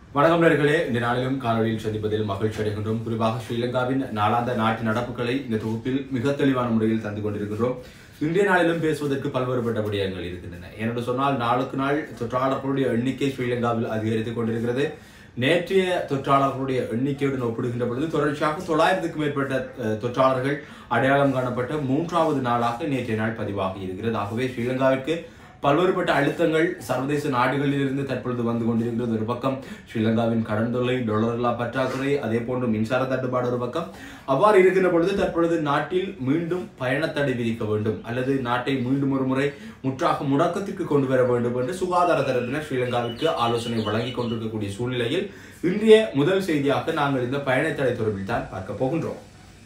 வணக்கம் நேர்களே இந்த நாளிலும் காணொலியில் சந்திப்பதில் மகிழ்ச்சி அடைகின்றோம் குறிப்பாக ஸ்ரீலங்காவின் நாளாந்த நாட்டு நடப்புகளை இந்த தொகுப்பில் மிக தெளிவான முறையில் தந்து கொண்டிருக்கின்றோம் இன்றைய நாளிலும் பேசுவதற்கு பல்வேறுபட்ட விடயங்கள் இருக்கின்றன ஏனென்று சொன்னால் நாளுக்கு நாள் தொற்றாளர்களுடைய எண்ணிக்கை ஸ்ரீலங்காவில் அதிகரித்துக் கொண்டிருக்கிறது நேற்றைய தொற்றாளர்களுடைய எண்ணிக்கையுடன் ஒப்பிடுகின்ற பொழுது தொடர்ச்சியாக தொள்ளாயிரத்துக்கும் மேற்பட்ட அஹ், தொற்றாளர்கள் அடையாளம் காணப்பட்ட மூன்றாவது நாளாக நேற்றைய நாள் பதிவாகி இருக்கிறது ஆகவே ஸ்ரீலங்காவிற்கு பல்வேறுபட்ட அழுத்தங்கள் சர்வதேச நாடுகளில் இருந்து தற்பொழுது வந்து கொண்டிருக்கிறது ஒரு பக்கம் ஸ்ரீலங்காவின் கடன் தொல்லை டொலர்களா பற்றாக்குறை அதே போன்று மின்சார தட்டுப்பாடு ஒரு பக்கம் அவ்வாறு இருக்கின்ற பொழுது தற்பொழுது நாட்டில் மீண்டும் பயணத்தடை விதிக்க வேண்டும் அல்லது நாட்டை மீண்டும் ஒரு முறை முற்றாக முடக்கத்திற்கு கொண்டு வர வேண்டும் என்று சுகாதார தரப்பினர் ஸ்ரீலங்காவிற்கு ஆலோசனை வழங்கி கொண்டிருக்கக்கூடிய சூழ்நிலையில் இன்றைய முதல் செய்தியாக நாங்கள் இந்த பயணத்தடை தொடர்பில் தான் பார்க்க போகின்றோம்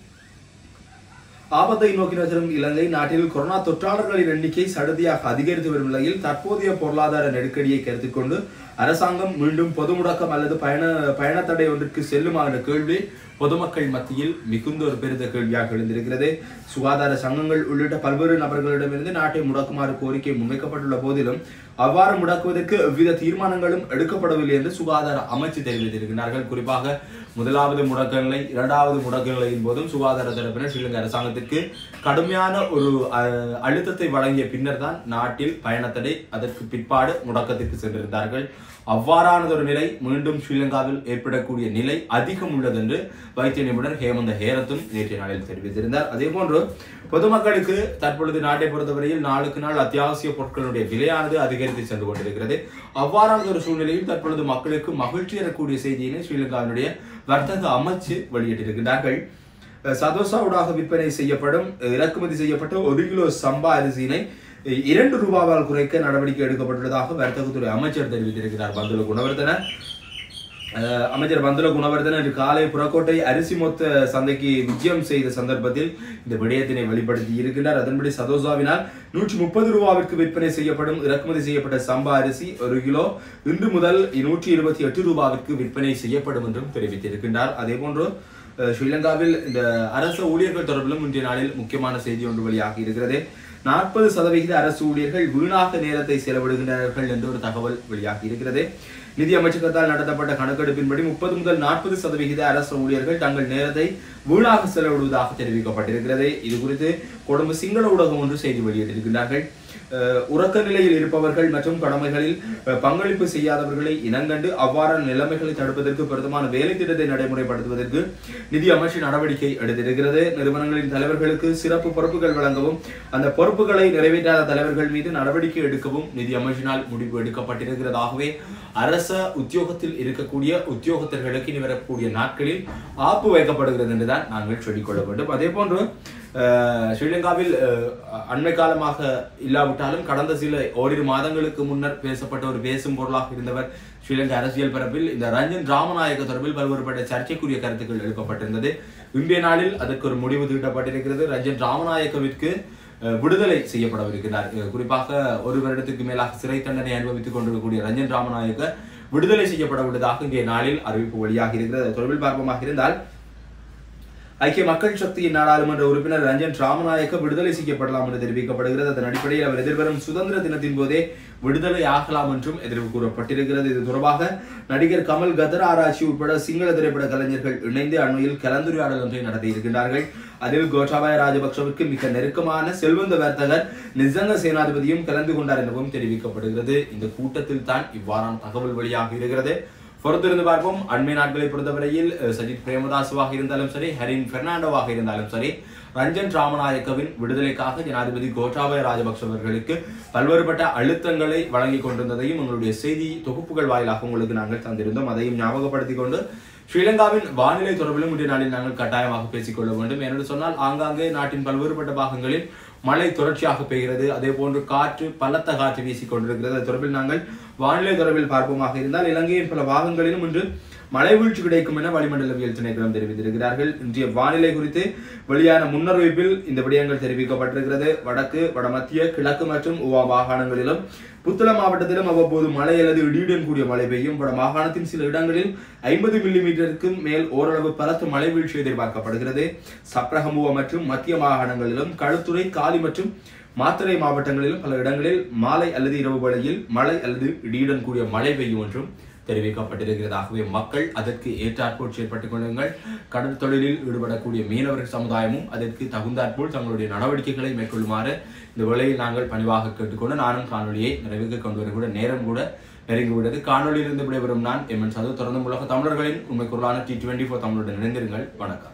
ஆபத்தை நோக்கி நகரும் இலங்கை நாட்டில் கொரோனா தொற்றாளர்களின் எண்ணிக்கை சடுதியாக அதிகரித்து வரும் நிலையில் தற்போதைய பொருளாதார நெருக்கடியை கருத்தில் கொண்டு அரசாங்கம் மீண்டும் பொது முடக்கம் அல்லது பயண பயணத்தடை ஒன்றிற்கு செல்லுமா என்ற கேள்வி பொதுமக்கள் மத்தியில் மிகுந்த ஒரு பெருத்த கேள்வியாக எழுந்திருக்கிறது சுகாதார சங்கங்கள் உள்ளிட்ட பல்வேறு நபர்களிடமிருந்து நாட்டை முடக்குமாறு கோரிக்கை முன்வைக்கப்பட்டுள்ள போதிலும் அவ்வாறு முடக்குவதற்கு எவ்வித தீர்மானங்களும் எடுக்கப்படவில்லை என்று சுகாதார அமைச்சு தெரிவித்திருக்கிறார்கள் குறிப்பாக முதலாவது முடக்க நிலை இரண்டாவது முடக்க நிலையின் போதும் சுகாதார தரப்பினர் ஸ்ரீலங்கா அரசாங்கத்திற்கு கடுமையான ஒரு அஹ், அழுத்தத்தை வழங்கிய பின்னர் தான் நாட்டில் பயணத்தடை அதற்கு பிற்பாடு முடக்கத்திற்கு சென்றிருந்தார்கள் அவ்வாறானதொரு நிலை மீண்டும் ஸ்ரீலங்காவில் ஏற்படக்கூடிய நிலை அதிகம் உள்ளது என்று வைத்திய நிபுணர் ஹேமந்த ஹேரத்தும் நேற்றைய நாளில் தெரிவித்திருந்தார் அதே போன்று பொதுமக்களுக்கு தற்பொழுது நாட்டை பொறுத்தவரையில் நாளுக்கு நாள் அத்தியாவசிய பொருட்களுடைய விலையானது அதிகரித்து சென்று கொண்டிருக்கிறது அவ்வாறான ஒரு சூழ்நிலையில் தற்பொழுது மக்களுக்கு மகிழ்ச்சி தரக்கூடிய செய்தியினை ஸ்ரீலங்காவினுடைய வர்த்தக அமைச்சு வெளியிட்டிருக்கிறார்கள் அஹ் சதோசாவுடாக விற்பனை செய்யப்படும் அஹ் இறக்குமதி செய்யப்பட்ட ஒரு கிலோ சம்பா அரிசியினை அஹ் இரண்டு ரூபாவால் குறைக்க நடவடிக்கை எடுக்கப்பட்டுள்ளதாக வர்த்தகத்துறை அமைச்சர் தெரிவித்திருக்கிறார் பந்துல குணவர்தன அஹ் அமைச்சர் பந்துல குணவர்தன இன்று காலை புறக்கோட்டை அரிசி மொத்த சந்தைக்கு விஜயம் செய்த சந்தர்ப்பத்தில் இந்த விடயத்தினை வெளிப்படுத்தி இருக்கின்றார் அதன்படி சதோசாவினால் நூற்றி முப்பது ரூபாவிற்கு விற்பனை செய்யப்படும் இறக்குமதி செய்யப்பட்ட சம்பா அரிசி ஒரு கிலோ இன்று முதல் நூற்றி இருபத்தி எட்டு ரூபாவிற்கு விற்பனை செய்யப்படும் என்றும் தெரிவித்திருக்கின்றார் அதே போன்று அஹ், ஸ்ரீலங்காவில் இந்த அரசு ஊழியர்கள் தொடர்பிலும் இன்றைய நாளில் முக்கியமான செய்தி ஒன்று வெளியாகி இருக்கிறது நாற்பது சதவிகித அரசு ஊழியர்கள் வீணாக நேரத்தை செலவிடுகின்றார்கள் என்று ஒரு தகவல் வெளியாகி இருக்கிறது நிதி அமைச்சகத்தால் நடத்தப்பட்ட கணக்கெடுப்பின்படி முப்பது முதல் நாற்பது சதவிகித அரசு ஊழியர்கள் தங்கள் நேரத்தை வீணாக செலவிடுவதாக தெரிவிக்கப்பட்டிருக்கிறது இது குறித்து கொழும்பு சிங்கள ஊடகம் ஒன்று செய்தி வெளியிட்டிருக்கிறார்கள் அஹ், உறக்க நிலையில் இருப்பவர்கள் மற்றும் கடமைகளில் அஹ், பங்களிப்பு செய்யாதவர்களை இனங்கண்டு அவ்வாறான நிலைமைகளை தடுப்பதற்கு பொருத்தமான வேலை திட்டத்தை நடைமுறைப்படுத்துவதற்கு நிதி அமைச்சு நடவடிக்கை எடுத்திருக்கிறது நிறுவனங்களின் தலைவர்களுக்கு சிறப்பு பொறுப்புகள் வழங்கவும் அந்த பொறுப்புகளை நிறைவேற்றாத தலைவர்கள் மீது நடவடிக்கை எடுக்கவும் நிதி அமைச்சினால் முடிவு எடுக்கப்பட்டிருக்கிறதாகவே அரச உத்தியோகத்தில் இருக்கக்கூடிய உத்தியோகத்தர்களுக்கு இனி வரக்கூடிய நாட்களில் ஆப்பு வைக்கப்படுகிறது என்றுதான் நாங்கள் சொல்லிக்கொள்ள வேண்டும் அதே போன்று அஹ், ஸ்ரீலங்காவில் அஹ், அண்மை காலமாக இல்லாவிட்டாலும் கடந்த சில ஓரிரு மாதங்களுக்கு முன்னர் பேசப்பட்ட ஒரு பேசும் பொருளாக இருந்தவர் ஸ்ரீலங்கா அரசியல் பரப்பில் இந்த ரஞ்சன் ராமநாயக்க தொடர்பில் பல்வேறுபட்ட சர்ச்சைக்குரிய கருத்துக்கள் எழுப்பப்பட்டிருந்தது இன்றைய நாளில் அதற்கு ஒரு முடிவு தீட்டப்பட்டிருக்கிறது ரஞ்சன் ராமநாயக்கவிற்கு அஹ், விடுதலை செய்யப்படவிருக்கிறார் அஹ், குறிப்பாக ஒரு வருடத்துக்கு மேலாக சிறை தண்டனை அனுபவித்துக் கொண்டிருக்கக்கூடிய ரஞ்சன் ராமநாயக்க விடுதலை செய்யப்பட உள்ளதாக இன்றைய நாளில் அறிவிப்பு வெளியாகி இருக்கிறது அது தொடர்பில் பார்ப்போமாக இருந்தால் ஐக்கிய மக்கள் சக்தியின் நாடாளுமன்ற உறுப்பினர் ரஞ்சன் ராமநாயக்க விடுதலை செய்யப்படலாம் என்று தெரிவிக்கப்படுகிறது அதன் அடிப்படையில் அவர் எதிர்வரும் சுதந்திர தினத்தின் போதே விடுதலை ஆகலாம் என்றும் எதிர்வு கூறப்பட்டிருக்கிறது இது தொடர்பாக நடிகர் கமல் கதர் ஆராய்ச்சி உட்பட சிங்கள திரைப்பட கலைஞர்கள் இணைந்து அண்மையில் கலந்துரையாடல் ஒன்றை நடத்தியிருக்கிறார்கள் அதில் கோட்டாபாய ராஜபக்சவிற்கு மிக நெருக்கமான செல்வந்த வர்த்தகர் நிசங்க சேனாதிபதியும் கலந்து கொண்டார் எனவும் தெரிவிக்கப்படுகிறது இந்த கூட்டத்தில் தான் இவ்வாறான தகவல் வெளியாக இருக்கிறது பொறுத்திருந்து பார்ப்போம் அண்மை நாட்களை பொறுத்தவரையில் அஹ், சஜித் பிரேமதாசுவாக இருந்தாலும் சரி ஹரின் பெர்னாண்டோவாக இருந்தாலும் சரி ரஞ்சன் ராமநாயக்கவின் விடுதலைக்காக ஜனாதிபதி கோட்டாபய ராஜபக்ஷ அவர்களுக்கு பல்வேறுபட்ட அழுத்தங்களை வழங்கி கொண்டிருந்ததையும் உங்களுடைய செய்தி தொகுப்புகள் வாயிலாக உங்களுக்கு நாங்கள் தந்திருந்தோம் அதையும் ஞாபகப்படுத்திக் கொண்டு ஸ்ரீலங்காவின் வானிலை தொடர்பிலும் இன்றைய நாளில் நாங்கள் கட்டாயமாக பேசிக்கொள்ள வேண்டும் என்று சொன்னால் ஆங்காங்கே நாட்டின் பல்வேறுபட்ட பாகங்களில் மழை தொடர்ச்சியாக பெய்கிறது அதே போன்று காற்று பலத்த காற்று வீசிக் கொண்டிருக்கிறது அது தொடர்பில் நாங்கள் வானிலை தொடர்பில் பார்ப்போமாக இருந்தால் இலங்கையின் பல பாகங்களிலும் இன்று மழை வீழ்ச்சி கிடைக்கும் என வளிமண்டலவியல் திணைக்களம் தெரிவித்திருக்கிறார்கள் இன்றைய வானிலை குறித்து வெளியான முன்னறிவிப்பில் இந்த விடயங்கள் தெரிவிக்கப்பட்டிருக்கிறது வடக்கு வடமத்திய கிழக்கு மற்றும் உவா மாகாணங்களிலும் புத்தள மாவட்டத்திலும் அவ்வப்போது மழை அல்லது இடியுடன் கூடிய மழை பெய்யும் வட மாகாணத்தின் சில இடங்களில் ஐம்பது மில்லிமீட்டருக்கும் மேல் ஓரளவு பலத்த மழை வீழ்ச்சி எதிர்பார்க்கப்படுகிறது சப்ரகமுவ மற்றும் மத்திய மாகாணங்களிலும் களுத்துறை காலி மற்றும் மாத்தறை மாவட்டங்களிலும் பல இடங்களில் மாலை அல்லது இரவு வேளையில் மழை அல்லது இடியுடன் கூடிய மழை பெய்யும் என்றும் தெரிவிக்கப்பட்டிருக்கிறதாகவே மக்கள் அதற்கு ஏற்றாற்போல் செயற்பட்டுக் கொள்ளுங்கள் கடல் தொழிலில் ஈடுபடக்கூடிய மீனவர்கள் சமுதாயமும் அதற்கு தகுந்தாற்போல் தங்களுடைய நடவடிக்கைகளை மேற்கொள்ளுமாறு இந்த வேளையில் நாங்கள் பணிவாக கேட்டுக்கொண்டு நானும் காணொலியை நிறைவுக்கு கொண்டு வருகிற நேரம் கூட நெருங்கிவிட்டது காணொலியிலிருந்து விடைபெறும் நான் எம் என் சது தொடர்ந்து உலக தமிழர்களின் உண்மை குரலான டி டுவெண்ட்டி ஃபோர் தமிழுடன் இணைந்திருங்கள் வணக்கம்